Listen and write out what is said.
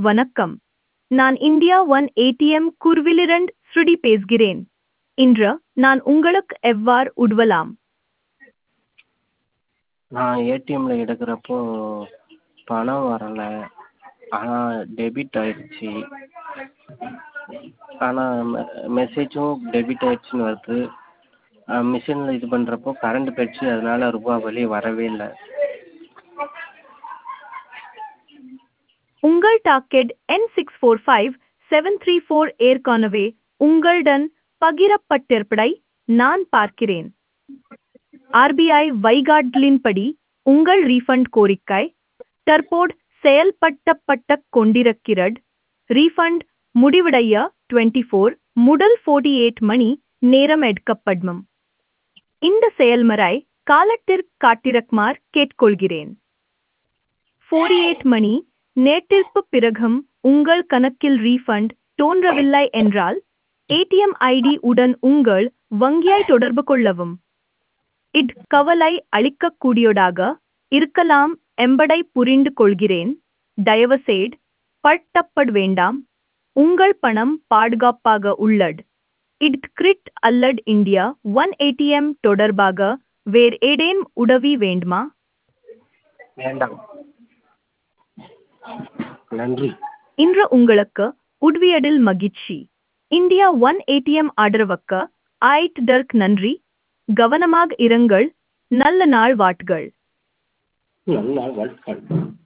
வணக்கம் நான் India one ATM குர்விலிரண்ட் ஸ்ருடி பேசுகிறேன் இன்று நான் உங்களுக்கு எவ்வாறு உதவலாம் நான் ஏடிஎம்மில் எடுக்கிறப்போ பணம் வரலை ஆனால் டெபிட் ஆகிடுச்சி ஆனால் மெ மெசேஜும் டெபிட் ஆகிடுச்சின்னு வருது மிஷினில் இது பண்ணுறப்போ கரண்ட் போயிடுச்சு அதனால் ரூபா வெளியே வரவே இல்லை உங்கள் docket N six four five seven three four ஏற்கனவே உங்களுடன் பகிரப்பட்டிருப்பதை நான் பார்க்கிறேன் ஆர்பிஐ வைகாட்லின்படி உங்கள் ரீஃபண்ட் கோரிக்கை தற்போது செயல்படுத்தப்பட்டு கொண்டிருக்கிறது ரீஃபண்ட் முடிவடைய டுவெண்ட்டி ஃபோர் முதல் ஃபோர்ட்டி எயிட் மணி நேரம் எடுக்கப்படும் இந்த செயல்முறை காலத்திற்கு காட்டிருக்குமாறு கேட்டுக்கொள்கிறேன் ஃபோர்ட்டி எயிட் மணி நேற்றிற்கு பிறகும் உங்கள் கணக்கில் ரீஃபண்ட் தோன்றவில்லை என்றால் ஏடிஎம் ஐடி உடன் உங்கள் வங்கியை தொடர்பு கொள்ளவும் இது கவலை அளிக்கக்கூடியதாக இருக்கலாம் என்பதை புரிந்து கொள்கிறேன் தயவுசெய்து பட்டப்பட வேண்டாம் உங்கள் பணம் பாதுகாப்பாக உள்ளது இது கிரிட் அல்லது இந்தியா ஒன் ஏடிஎம் தொடர்பாக வேறு ஏதேனும் உதவி வேண்டுமா வேண்டாம் நன்றி இன்று உங்களுக்கு உதவியதில் மகிழ்ச்சி இந்தியா ஒன் ஏடிஎம் ஆதரவுக்கு ஆயிட்டதற்கு நன்றி கவனமாக இருங்கள் நல்ல நாள் வாட்கள் நல்ல வாழ்த்துக்கள்